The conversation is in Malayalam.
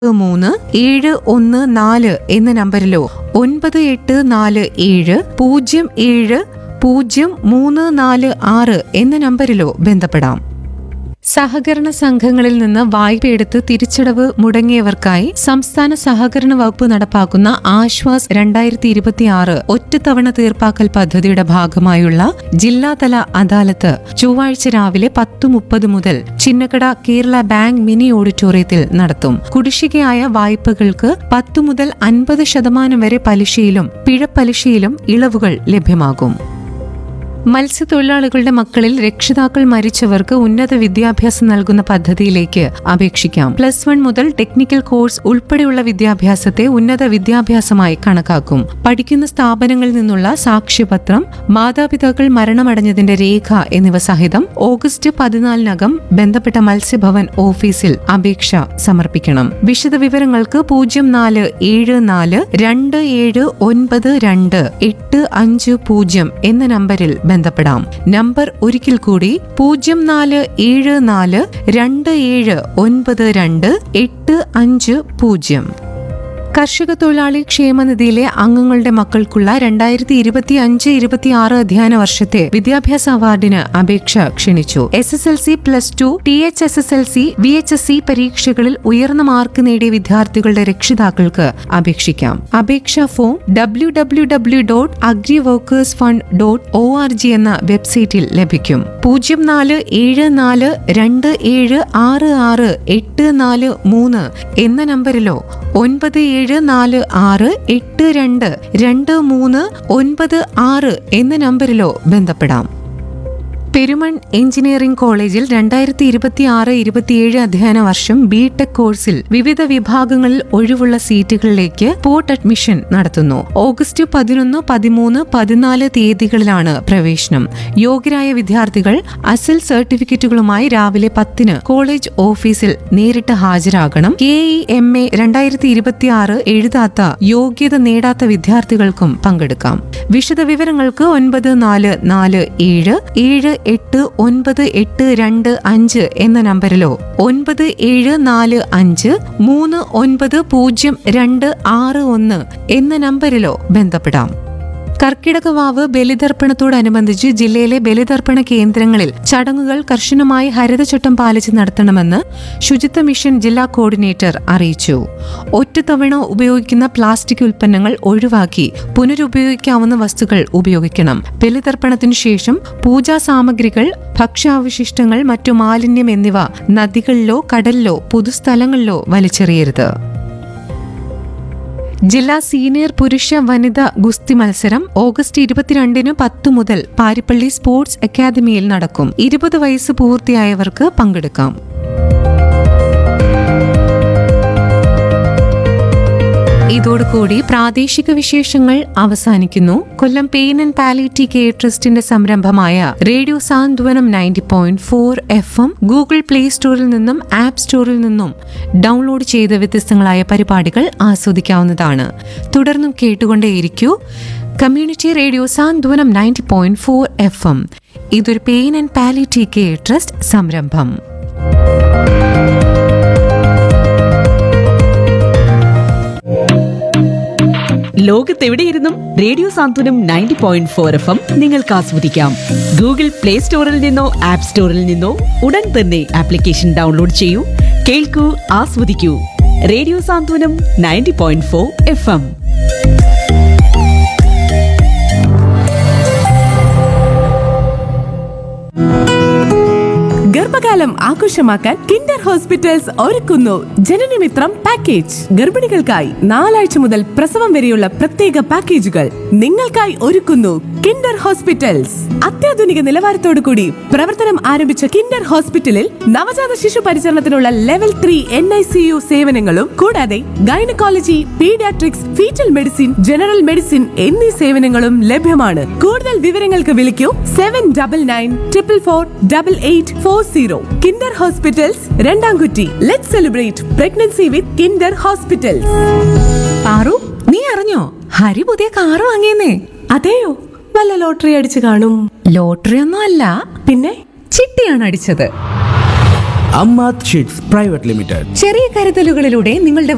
മൂന്ന് ഏഴ് ഒന്ന് നാല് എന്ന നമ്പറിലോ ഒൻപത് എട്ട് നാല് ഏഴ് പൂജ്യം ഏഴ് പൂജ്യം മൂന്ന് നാല് ആറ് എന്ന നമ്പറിലോ ബന്ധപ്പെടാം സഹകരണ സംഘങ്ങളിൽ നിന്ന് വായ്പയെടുത്ത് തിരിച്ചടവ് മുടങ്ങിയവർക്കായി സംസ്ഥാന സഹകരണ വകുപ്പ് നടപ്പാക്കുന്ന ആശ്വാസ് രണ്ടായിരത്തി ഇരുപത്തിയാറ് ഒറ്റത്തവണ തീർപ്പാക്കൽ പദ്ധതിയുടെ ഭാഗമായുള്ള ജില്ലാതല അദാലത്ത് ചൊവ്വാഴ്ച രാവിലെ പത്ത് മുപ്പത് മുതൽ ചിന്നക്കട കേരള ബാങ്ക് മിനി ഓഡിറ്റോറിയത്തിൽ നടത്തും കുടിശ്ശികയായ വായ്പകൾക്ക് പത്തു മുതൽ അൻപത് ശതമാനം വരെ പലിശയിലും പിഴപ്പലിശയിലും ഇളവുകൾ ലഭ്യമാകും മത്സ്യത്തൊഴിലാളികളുടെ മക്കളിൽ രക്ഷിതാക്കൾ മരിച്ചവർക്ക് ഉന്നത വിദ്യാഭ്യാസം നൽകുന്ന പദ്ധതിയിലേക്ക് അപേക്ഷിക്കാം പ്ലസ് വൺ മുതൽ ടെക്നിക്കൽ കോഴ്സ് ഉൾപ്പെടെയുള്ള വിദ്യാഭ്യാസത്തെ ഉന്നത വിദ്യാഭ്യാസമായി കണക്കാക്കും പഠിക്കുന്ന സ്ഥാപനങ്ങളിൽ നിന്നുള്ള സാക്ഷ്യപത്രം മാതാപിതാക്കൾ മരണമടഞ്ഞതിന്റെ രേഖ എന്നിവ സഹിതം ഓഗസ്റ്റ് പതിനാലിനകം ബന്ധപ്പെട്ട മത്സ്യഭവൻ ഓഫീസിൽ അപേക്ഷ സമർപ്പിക്കണം വിശദവിവരങ്ങൾക്ക് പൂജ്യം നാല് ഏഴ് നാല് രണ്ട് ഏഴ് ഒൻപത് രണ്ട് എട്ട് അഞ്ച് പൂജ്യം എന്ന നമ്പറിൽ ബന്ധപ്പെടാം നമ്പർ ഒരിക്കൽ കൂടി പൂജ്യം നാല് ഏഴ് നാല് രണ്ട് ഏഴ് ഒൻപത് രണ്ട് എട്ട് അഞ്ച് പൂജ്യം കർഷക തൊഴിലാളി ക്ഷേമനിധിയിലെ അംഗങ്ങളുടെ മക്കൾക്കുള്ള രണ്ടായിരത്തി ഇരുപത്തി അഞ്ച് ഇരുപത്തിയാറ് അധ്യയന വർഷത്തെ വിദ്യാഭ്യാസ അവാർഡിന് അപേക്ഷ ക്ഷണിച്ചു S S L C plus two T H S S L C V H S C പരീക്ഷകളിൽ ഉയർന്ന മാർക്ക് നേടിയ വിദ്യാർത്ഥികളുടെ രക്ഷിതാക്കൾക്ക് അപേക്ഷിക്കാം അപേക്ഷാ form W W W dot agri workers fund dot O R G എന്ന വെബ്സൈറ്റിൽ ലഭിക്കും പൂജ്യം നാല് ഏഴ് നാല് രണ്ട് ഏഴ് ആറ് ആറ് എട്ട് നാല് മൂന്ന് എന്ന നമ്പറിലോ ഒൻപത് ഏഴ് നാല് ആറ് എട്ട് രണ്ട് രണ്ട് മൂന്ന് ഒൻപത് ആറ് എന്ന നമ്പറിലോ ബന്ധപ്പെടാം പെരുമൺ എഞ്ചിനീയറിംഗ് കോളേജിൽ രണ്ടായിരത്തി ഇരുപത്തി ആറ് ഇരുപത്തിയേഴ് അധ്യയന വർഷം ബി ടെക് കോഴ്സിൽ വിവിധ വിഭാഗങ്ങളിൽ ഒഴിവുള്ള സീറ്റുകളിലേക്ക് സ്പോട്ട് അഡ്മിഷൻ നടത്തുന്നു ഓഗസ്റ്റ് പതിനൊന്ന് പതിമൂന്ന് പതിനാല് തീയതികളിലാണ് പ്രവേശനം യോഗ്യരായ വിദ്യാർത്ഥികൾ അസൽ സർട്ടിഫിക്കറ്റുകളുമായി രാവിലെ പത്തിന് കോളേജ് ഓഫീസിൽ നേരിട്ട് ഹാജരാകണം കെ ഇ എം എ രണ്ടായിരത്തി ഇരുപത്തിയാറ് എഴുതാത്ത യോഗ്യത നേടാത്ത വിദ്യാർത്ഥികൾക്കും പങ്കെടുക്കാം വിശദവിവരങ്ങൾക്ക് ഒൻപത് നാല് നാല് ഏഴ് ഏഴ് എട്ട് ഒൻപത് എട്ട് രണ്ട് അഞ്ച് എന്ന നമ്പറിലോ ഒൻപത് ഏഴ് നാല് അഞ്ച് മൂന്ന് ഒൻപത് പൂജ്യം രണ്ട് ആറ് ഒന്ന് എന്ന നമ്പറിലോ ബന്ധപ്പെടാം കർക്കിടകവാവ് ബലിതർപ്പണത്തോടനുബന്ധിച്ച് ജില്ലയിലെ ബലിതർപ്പണ കേന്ദ്രങ്ങളിൽ ചടങ്ങുകൾ കർശനമായി ഹരിതചട്ടം പാലിച്ച് നടത്തണമെന്ന് ശുചിത്വ മിഷൻ ജില്ലാ കോർഡിനേറ്റർ അറിയിച്ചു ഒറ്റത്തവണ ഉപയോഗിക്കുന്ന പ്ലാസ്റ്റിക് ഉൽപ്പന്നങ്ങൾ ഒഴിവാക്കി പുനരുപയോഗിക്കാവുന്ന വസ്തുക്കൾ ഉപയോഗിക്കണം ബലിതർപ്പണത്തിനു ശേഷം പൂജാ സാമഗ്രികൾ ഭക്ഷ്യാവശിഷ്ടങ്ങൾ മറ്റു മാലിന്യം എന്നിവ നദികളിലോ കടലിലോ പൊതുസ്ഥലങ്ങളിലോ വലിച്ചെറിയരുത് ജില്ലാ സീനിയർ പുരുഷ വനിത ഗുസ്തി മത്സരം ഓഗസ്റ്റ് ഇരുപത്തിരണ്ടിന് പത്ത് മുതൽ പാരിപ്പള്ളി സ്പോർട്സ് അക്കാദമിയിൽ നടക്കും ഇരുപത് വയസ്സ് പൂർത്തിയായവർക്ക് പങ്കെടുക്കാം ഇതോടുകൂടി പ്രാദേശിക വിശേഷങ്ങൾ അവസാനിക്കുന്നു Kollam pain and palliative care ട്രസ്റ്റിന്റെ സംരംഭമായ radio Santhwanam ninety point four F M Google Play സ്റ്റോറിൽ നിന്നും ആപ്പ് സ്റ്റോറിൽ നിന്നും ഡൗൺലോഡ് ചെയ്ത വ്യത്യസ്തങ്ങളായ പരിപാടികൾ ആസ്വദിക്കാവുന്നതാണ് തുടർന്നും കേട്ടുകൊണ്ടേയിരിക്കൂ community radio Santhwanam ninety point four F M ഇതൊരു pain and palliative care trust സംരംഭം ലോകത്തെവിടെയിരുന്നും radio Santhwanam ninety point four F M നിങ്ങൾക്ക് ആസ്വദിക്കാം ഗൂഗിൾ പ്ലേ സ്റ്റോറിൽ നിന്നോ ആപ്പ് സ്റ്റോറിൽ നിന്നോ ഉടൻ തന്നെ ആപ്ലിക്കേഷൻ ഡൗൺലോഡ് ചെയ്യൂ കേൾക്കൂ ആസ്വദിക്കൂ radio Santhwanam ninety point four F M ഗർഭകാലം ആഘോഷമാക്കാൻ കിൻഡർ ഹോസ്പിറ്റൽസ് ഒരുക്കുന്നു ജനനമിത്രം പാക്കേജ് ഗർഭിണികൾക്കായി നാലാഴ്ച മുതൽ പ്രസവം വരെയുള്ള പ്രത്യേക പാക്കേജുകൾ നിങ്ങൾക്കായി ഒരുക്കുന്നു കിൻഡർ ഹോസ്പിറ്റൽസ് അത്യാധുനിക നിലവാരത്തോടു കൂടി പ്രവർത്തനം ആരംഭിച്ച കിൻഡർ ഹോസ്പിറ്റലിൽ നവജാത ശിശു പരിചരണത്തിനുള്ള level three N I C U സേവനങ്ങളും കൂടാതെ gynaecology paediatrics fetal medicine general medicine എന്നീ സേവനങ്ങളും ലഭ്യമാണ് കൂടുതൽ വിവരങ്ങൾക്ക് വിളിക്കൂ seven double nine triple four double eight four zero Kinder hospitals Randamkutty let celebrate pregnancy with Kinder hospitals Paru നീ അറിഞ്ഞോ ഹരി പുതിയ കാറ് വാങ്ങിയെന്നേ അതെയോ വല്ല ലോട്ടറി അടിച്ചു കാണും ലോട്ടറി ഒന്നും അല്ല പിന്നെ ചിട്ടിയാണ് അടിച്ചത് അമ്മാത് ഷീറ്റ്സ് പ്രൈവറ്റ് ലിമിറ്റഡ് ചെറിയ കരുതലുകളിലൂടെ നിങ്ങളുടെ